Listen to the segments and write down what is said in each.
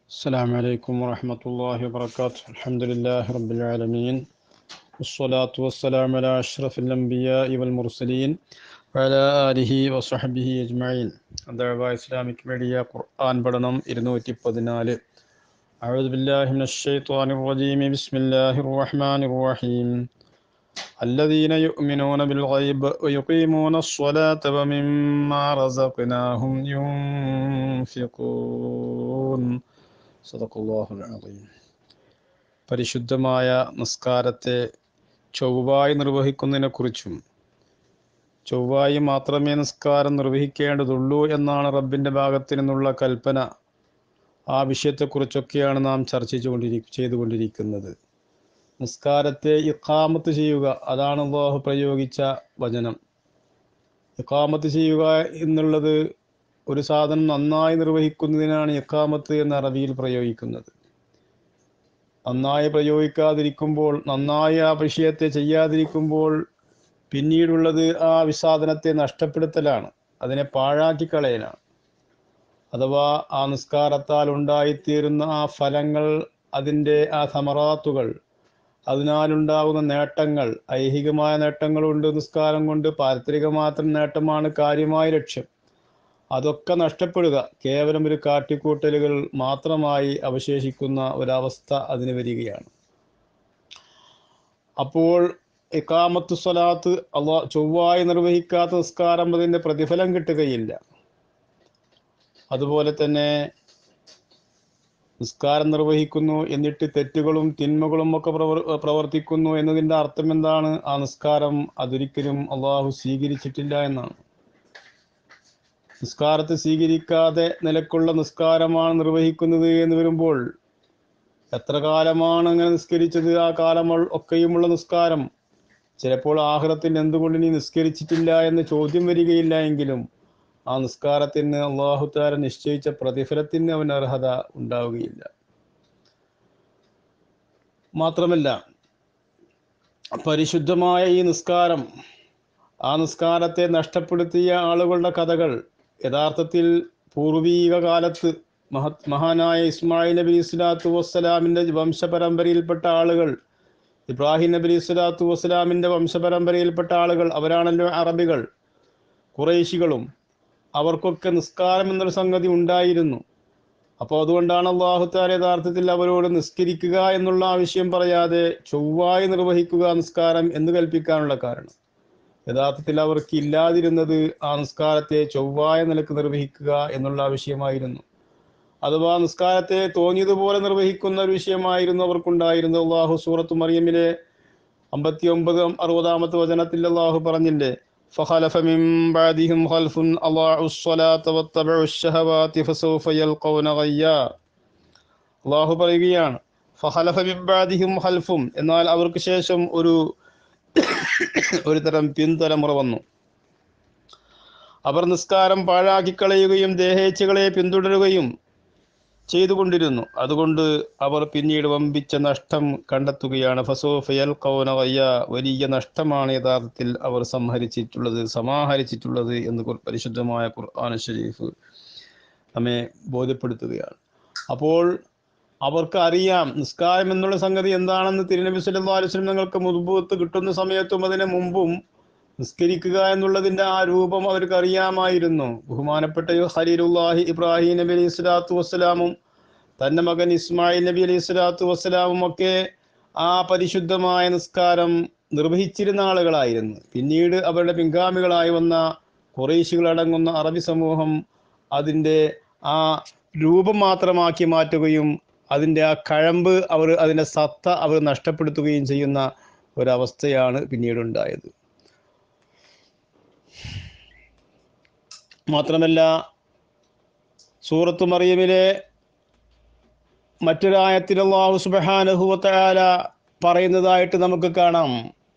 السلام عليكم ورحمة الله وبركاته الحمد لله رب العالمين والصلاة والسلام على أشرف الأنبياء والمرسلين وعلى آله وصحبه أجمعين دعوة إسلامك ميديا قرآن بدنم إرنوتي പതിനാല് أعوذ بالله من الشيطان الرجيم بسم الله الرحمن الرحيم الذين يؤمنون بالغيب ويقيمون الصلاة ومما رزقناهم ينفقون صدق الله العظيم പരിശുദ്ധമായ നിസ്കാരത്തെ ചൊവ്വായി നിർവഹിക്കുന്നതിനെക്കുറിച്ചും ചൊവ്വായി മാത്രമേ നിസ്കാരം നിർവഹിക്കേണ്ടതുള്ളൂ എന്നാണ് റബ്ബിൻ്റെ ഭാഗത്തു നിന്നുള്ള കൽപ്പന ആ വിഷയത്തെക്കുറിച്ചൊക്കെയാണ് നാം ചർച്ച ചെയ്തുകൊണ്ടിരി ചെയ്തുകൊണ്ടിരിക്കുന്നത് നിസ്കാരത്തെ ഇഖാമത്ത് ചെയ്യുക അതാണ് അള്ളാഹു പ്രയോഗിച്ച വചനം ഇഖാമത്ത് ചെയ്യുക എന്നുള്ളത് ഒരു സാധനം നന്നായി നിർവഹിക്കുന്നതിനാണ് ഇഖാമത്ത് എന്ന അറബിയിൽ പ്രയോഗിക്കുന്നത് നന്നായി പ്രയോഗിക്കാതിരിക്കുമ്പോൾ നന്നായി ആ വിഷയത്തെ ചെയ്യാതിരിക്കുമ്പോൾ പിന്നീടുള്ളത് ആ വിസാധനത്തെ നഷ്ടപ്പെടുത്തലാണ് അതിനെ പാഴാക്കി കളയലാണ് അഥവാ ആ നിസ്കാരത്താൽ ഉണ്ടായിത്തീരുന്ന ആ ഫലങ്ങൾ അതിൻ്റെ ആ സമറാത്തുകൾ അതിനാലുണ്ടാകുന്ന നേട്ടങ്ങൾ ഐഹികമായ നേട്ടങ്ങളുണ്ട് നിസ്കാരം കൊണ്ട് പാരത്രിക മാത്രം നേട്ടമാണ് കാര്യമായ ലക്ഷ്യം അതൊക്കെ നഷ്ടപ്പെടുക കേവലം ഒരു കാട്ടിക്കൂട്ടലുകൾ മാത്രമായി അവശേഷിക്കുന്ന ഒരവസ്ഥ അതിന് വരികയാണ് അപ്പോൾ ഇക്കാമത്ത് സ്വലാത്ത് അള്ളാ ചൊവ്വായി നിർവഹിക്കാത്ത നിസ്കാരം അതിൻ്റെ പ്രതിഫലം കിട്ടുകയില്ല അതുപോലെ തന്നെ നിസ്കാരം നിർവഹിക്കുന്നു എന്നിട്ട് തെറ്റുകളും തിന്മകളും ഒക്കെ പ്രവർ പ്രവർത്തിക്കുന്നു എന്നതിൻ്റെ അർത്ഥം എന്താണ് ആ നിസ്കാരം അതൊരിക്കലും അള്ളാഹു സ്വീകരിച്ചിട്ടില്ല എന്നാണ് നിസ്കാരത്തെ സ്വീകരിക്കാതെ നിലക്കുള്ള നിസ്കാരമാണ് നിർവഹിക്കുന്നത് എന്ന് വരുമ്പോൾ എത്ര കാലമാണ് അങ്ങനെ നിസ്കരിച്ചത് ആ കാലം ഒക്കെയുമുള്ള നിസ്കാരം ചിലപ്പോൾ ആഹ്റത്തിൽ എന്തുകൊണ്ട് നീ നിസ്കരിച്ചിട്ടില്ല എന്ന ചോദ്യം വരികയില്ല എങ്കിലും ആ നിസ്കാരത്തിന് അള്ളാഹുത്താര നിശ്ചയിച്ച പ്രതിഫലത്തിന് അവന് അർഹത ഉണ്ടാവുകയില്ല മാത്രമല്ല പരിശുദ്ധമായ ഈ നിസ്കാരം ആ നിസ്കാരത്തെ നഷ്ടപ്പെടുത്തിയ ആളുകളുടെ കഥകൾ യഥാർത്ഥത്തിൽ പൂർവീക കാലത്ത് മഹ മഹാനായ ഇസ്മായിൽ നബി ഇസ്ലാത്തു വസ്സലാമിൻ്റെ വംശപരമ്പരയിൽപ്പെട്ട ആളുകൾ ഇബ്രാഹിം നബി ഇസ്ലാത്തു വസ്സലാമിൻ്റെ വംശപരമ്പരയിൽപ്പെട്ട ആളുകൾ അവരാണല്ലോ അറബികൾ കുറേശികളും അവർക്കൊക്കെ നിസ്കാരം എന്നൊരു സംഗതി ഉണ്ടായിരുന്നു അപ്പോൾ അതുകൊണ്ടാണ് അള്ളാഹുത്താല യഥാർത്ഥത്തിൽ അവരോട് നിസ്കരിക്കുക എന്നുള്ള ആവശ്യം പറയാതെ ചൊവ്വായി നിർവഹിക്കുക നിസ്കാരം എന്ന് കൽപ്പിക്കാനുള്ള കാരണം യഥാർത്ഥത്തിൽ അവർക്ക് ഇല്ലാതിരുന്നത് ആ നിസ്കാരത്തെ ചൊവ്വായ നിലക്ക് നിർവഹിക്കുക എന്നുള്ള ആവശ്യമായിരുന്നു അഥവാ നിസ്കാരത്തെ തോന്നിയതുപോലെ നിർവഹിക്കുന്ന ഒരു വിഷയമായിരുന്നു അവർക്കുണ്ടായിരുന്നത് അള്ളാഹു സൂറത്ത് മറിയമിലെ അമ്പത്തി ഒമ്പത് അറുപതാമത്തെ വചനത്തിൽ അള്ളാഹു പറഞ്ഞില്ലേ فخلف من بعدهم خلف أضاعوا الصلاة واتبعوا الشهوات فسوف يلقون غيا അള്ളാഹു പറയുകയാണ് ഫഹലഫ മിംബാദിഹിം ഹൽഫും എന്നാൽ അവർക്ക് ശേഷം ഒരു ഒരു തരം പിൻതലമുറ വന്നു അവർ നിസ്കാരം പാഴാക്കിക്കളയുകയും ദേഹേച്ഛകളെ പിന്തുടരുകയും ചെയ്തുകൊണ്ടിരുന്നു അതുകൊണ്ട് അവർ പിന്നീട് വമ്പിച്ച നഷ്ടം കണ്ടെത്തുകയാണ് ഫസോഫയൽ കൗനവയ്യ വലിയ നഷ്ടമാണ് യഥാർത്ഥത്തിൽ അവർ സംഹരിച്ചിട്ടുള്ളത് സമാഹരിച്ചിട്ടുള്ളത് എന്ന് പരിശുദ്ധമായ ഖുർആൻ ഷരീഫ് നമ്മെ ബോധ്യപ്പെടുത്തുകയാണ് അപ്പോൾ അവർക്ക് അറിയാം നിസ്കാരം എന്നുള്ള സംഗതി എന്താണെന്ന് തിരുനബി സല്ലല്ലാഹു അലൈഹി വസല്ലം നിങ്ങൾക്ക് മുൻപത്ത് കിട്ടുന്ന സമയത്തും അതിന് മുമ്പും നിസ്കരിക്കുക എന്നുള്ളതിന്റെ ആ രൂപം അവർക്ക് അറിയാമായിരുന്നു ബഹുമാനപ്പെട്ട ഖലീലുല്ലാഹി ഇബ്രാഹിം നബി അലൈഹി സ്വലാത്തു വസ്സലാമും തന്റെ മകൻ ഇസ്മായിൽ നബി അലൈഹി സ്വലാത്തു വസ്സലാമും ഒക്കെ ആ പരിശുദ്ധമായ നിസ്കാരം നിർവഹിച്ചിരുന്ന ആളുകളായിരുന്നു പിന്നീട് അവരുടെ പിൻഗാമികളായി വന്ന കുറേശികൾ അടങ്ങുന്ന അറബി സമൂഹം അതിൻ്റെ ആ രൂപം മാത്രമാക്കി മാറ്റുകയും അതിൻ്റെ ആ കഴമ്പ് അവർ അതിൻ്റെ സത്ത അവർ നഷ്ടപ്പെടുത്തുകയും ചെയ്യുന്ന ഒരവസ്ഥയാണ് പിന്നീടുണ്ടായത് മാത്രമല്ല സൂറത്ത് മറിയമിലെ മറ്റൊരായത്തിൽ അള്ളാഹു സുബഹാനഹുവല പറയുന്നതായിട്ട് നമുക്ക് കാണാം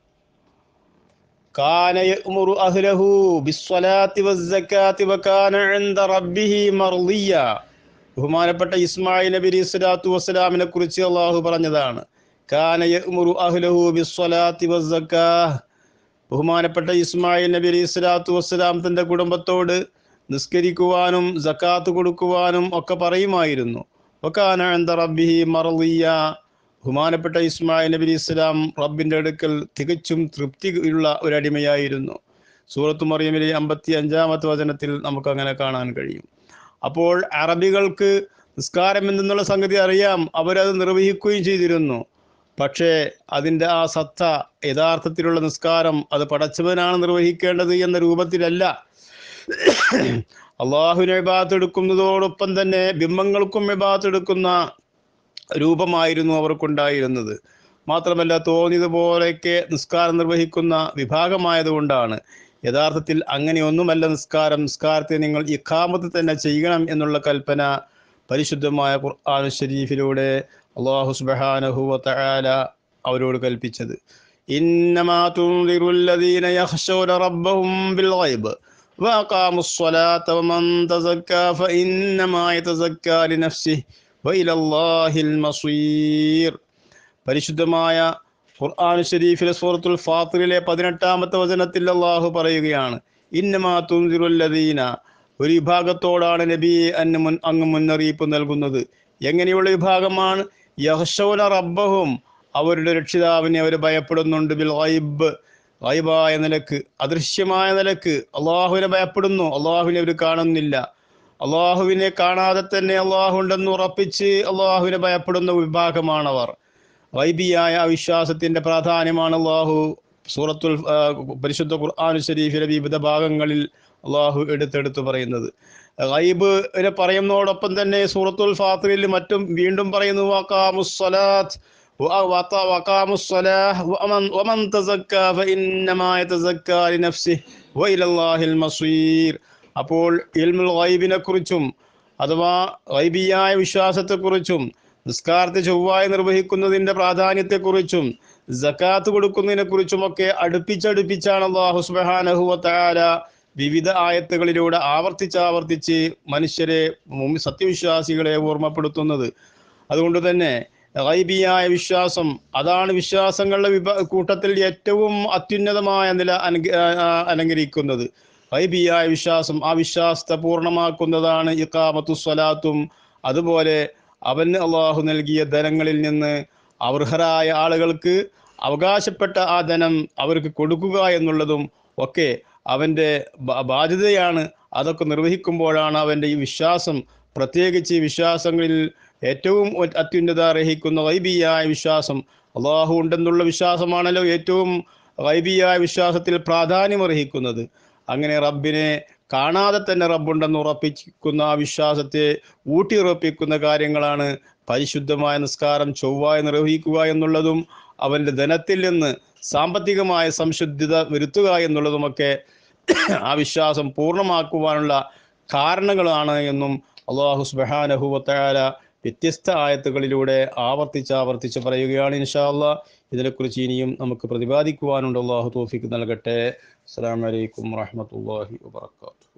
കാന യഅ്മുറു അഹ്ലഹു ബിസ്സലാത്തി വസ്സകാത്തി വകാന ഇൻദ റബ്ബിഹി മർദിയ ബഹുമാനപ്പെട്ട ഇസ്മായിൽ നബി സ്വലാത്തു വസ്സലാമിനെ കുറിച്ച് അള്ളാഹു പറഞ്ഞതാണ് കാന യഅ്മുറു അഹ്ലഹു ബിസ്സലാത്തി വസ്സകാഹ് ബഹുമാനപ്പെട്ട ഇസ്മായിൽ നബി അലൈഹി സ്വലാത്തു വസ്സലാം തൻ്റെ കുടുംബത്തോട് നിസ്കരിക്കുവാനും ജക്കാത്ത് കൊടുക്കുവാനും ഒക്കെ പറയുമായിരുന്നു വക്കാന അന്ത റബ്ബിഹി മറലിയ ബഹുമാനപ്പെട്ട ഇസ്മായിൽ നബി ഇസ്ലാം റബ്ബിൻ്റെ അടുക്കൽ തികച്ചും തൃപ്തിയുള്ള ഒരു അടിമയായിരുന്നു സൂറത്ത് മറിയമിലെ അമ്പത്തി അഞ്ചാമത്തെ വചനത്തിൽ നമുക്ക് അങ്ങനെ കാണാൻ കഴിയും അപ്പോൾ അറബികൾക്ക് നിസ്കാരം എന്നുള്ള സംഗതി അറിയാം അവരത് നിർവഹിക്കുകയും ചെയ്തിരുന്നു പക്ഷേ അതിൻ്റെ ആ സത്ത യഥാർത്ഥത്തിലുള്ള നിസ്കാരം അത് പടച്ചവനാണ് നിർവഹിക്കേണ്ടത് എന്ന രൂപത്തിലല്ല അള്ളാഹുവിനെ വിഭാഗത്ത് എടുക്കുന്നതോടൊപ്പം തന്നെ ബിംബങ്ങൾക്കും വിഭാഗത്ത് എടുക്കുന്ന രൂപമായിരുന്നു അവർക്കുണ്ടായിരുന്നത് മാത്രമല്ല തോന്നിയതുപോലെയൊക്കെ നിസ്കാരം നിർവഹിക്കുന്ന വിഭാഗമായതുകൊണ്ടാണ് യഥാർത്ഥത്തിൽ അങ്ങനെയൊന്നുമല്ല നിസ്കാരം നിസ്കാരത്തെ നിങ്ങൾ ഇഖാമത്ത് തന്നെ ചെയ്യണം എന്നുള്ള കൽപ്പന പരിശുദ്ധമായ ഖുർആൻ ഷരീഫിലൂടെ അള്ളാഹു സുബ്ഹാനഹു വതആല അവരോട് കൽപ്പിച്ചത് ഇന്നമാ തുൻദിറുല്ലദീന യഖ്ശൗന റബ്ബഹും ബിൽ ഗൈബ് وأقاموا الصلاة ومن تزكى فإنما يتزكى لنفسه وإلى الله المصير പരിശുദ്ധമായ ഖുർആൻ ഷരീഫിലെ സൂറത്തുൽ ഫാത്തിറിലെ പതിനെട്ടാമത്തെ വചനത്തിൽ അള്ളാഹു പറയുകയാണ് ഇന്നമാ തുൻതിറുല്ലദീന ഒരു വിഭാഗത്തോടാണ് നബിയെ അന്ന് മുൻ അങ്ങ് മുന്നറിയിപ്പ് നൽകുന്നത് എങ്ങനെയുള്ള വിഭാഗമാണ് യഹ്ഷൗന റബ്ബഹും അവരുടെ രക്ഷിതാവിനെ അവർ ഭയപ്പെടുന്നുണ്ട് ബിൽ ഗൈബ് ഗൈബായ നിലക്ക് അദൃശ്യമായ നിലക്ക് അള്ളാഹുവിനെ ഭയപ്പെടുന്നു അള്ളാഹുവിനെ അവർ കാണുന്നില്ല അള്ളാഹുവിനെ കാണാതെ തന്നെ അള്ളാഹു ഉണ്ടെന്ന് ഉറപ്പിച്ച് അള്ളാഹുവിനെ ഭയപ്പെടുന്ന വിഭാഗമാണവർ വൈബിയായ അവിശ്വാസത്തിന്റെ പ്രാധാന്യമാണ് അള്ളാഹു സൂറത്തുൽ ആ, പരിശുദ്ധ ഖുർആൻ ഷരീഫിലെ വിവിധ ഭാഗങ്ങളിൽ അള്ളാഹു എടുത്തെടുത്ത് പറയുന്നത് ഗൈബിനെ പറയുന്നതോടൊപ്പം തന്നെ സൂറത്തുൽ ഫാത്തിറിൽ മറ്റും വീണ്ടും പറയുന്നു വഖാമുസ്സലാത്ത് വ- വത- വഖാമുസ്സലാഹ് വമൻ- വമൻ തസക്കാ ഫഇന്നമാ യതസക്കാ ലിനഫ്സിഹി വഇലല്ലാഹിൽ മസീർ അപ്പോൾ ഇൽമുൽ ഗൈബിനെ കുറിച്ചും അഥവാ ഗൈബിയായ വിശ്വാസത്തെക്കുറിച്ചും നിസ്കാരത്തെ ചൊവ്വായി നിർവഹിക്കുന്നതിന്റെ പ്രാധാന്യത്തെക്കുറിച്ചും ജക്കാത്ത് കൊടുക്കുന്നതിനെ കുറിച്ചുമൊക്കെ അടുപ്പിച്ചടുപ്പിച്ചാണ് അള്ളാഹു സുബ്ഹാനഹു വതആല വിവിധ ആയത്തുകളിലൂടെ ആവർത്തിച്ചാവർത്തിച്ച് മനുഷ്യരെ മുമ്പ് സത്യവിശ്വാസികളെ ഓർമ്മപ്പെടുത്തുന്നത് അതുകൊണ്ട് തന്നെ ഗൈബിയായ വിശ്വാസം അതാണ് വിശ്വാസങ്ങളുടെ വിഭ കൂട്ടത്തിൽ ഏറ്റവും അത്യുന്നതമായ നില അനുഗ- ആ, ആ, അലങ്കരിക്കുന്നത് ഗൈബിയായ വിശ്വാസം ആ വിശ്വാസത്തെ പൂർണ്ണമാക്കുന്നതാണ് ഇഖാമത്തു സ്വലാത്തും അതുപോലെ അവന് അള്ളാഹു നൽകിയ ധനങ്ങളിൽ നിന്ന് അർഹരായ ആളുകൾക്ക് അവകാശപ്പെട്ട ആ ധനം അവർക്ക് കൊടുക്കുക എന്നുള്ളതും ഒക്കെ അവൻ്റെ ബ- ബാധ്യതയാണ് അതൊക്കെ നിർവഹിക്കുമ്പോഴാണ് അവൻ്റെ ഈ വിശ്വാസം പ്രത്യേകിച്ച് ഈ വിശ്വാസങ്ങളിൽ ഏറ്റവും ഒ- അത്യുന്നത അർഹിക്കുന്ന വൈബിയായ വിശ്വാസം അള്ളാഹു ഉണ്ടെന്നുള്ള വിശ്വാസമാണല്ലോ ഏറ്റവും വൈബിയായ വിശ്വാസത്തിൽ പ്രാധാന്യം അർഹിക്കുന്നത് അങ്ങനെ റബ്ബിനെ കാണാതെ തന്നെ റബ്ബുണ്ടെന്ന് ഉറപ്പിക്കുന്ന ആ വിശ്വാസത്തെ ഊട്ടിയുറപ്പിക്കുന്ന കാര്യങ്ങളാണ് പരിശുദ്ധമായ നിസ്കാരം ചൊവ്വായി നിർവഹിക്കുക എന്നുള്ളതും അവൻ്റെ ധനത്തിൽ നിന്ന് സാമ്പത്തികമായ സംശുദ്ധിത വരുത്തുക എന്നുള്ളതുമൊക്കെ ആ വിശ്വാസം പൂർണ്ണമാക്കുവാനുള്ള കാരണങ്ങളാണ് എന്നും അള്ളാഹു സുബാനഹുവത്തായ വ്യത്യസ്ത ആയത്തുകളിലൂടെ ആവർത്തിച്ച് ആവർത്തിച്ച് പറയുകയാണ് ഇൻഷാ അള്ളാഹ് ഇതിനെക്കുറിച്ച് ഇനിയും നമുക്ക് പ്രതിപാദിക്കുവാനുണ്ട് അള്ളാഹു തോഫിക്ക് നൽകട്ടെ അസ്സാം വലൈക്കും വാഹമത്തല്ലാഹി വാത്തു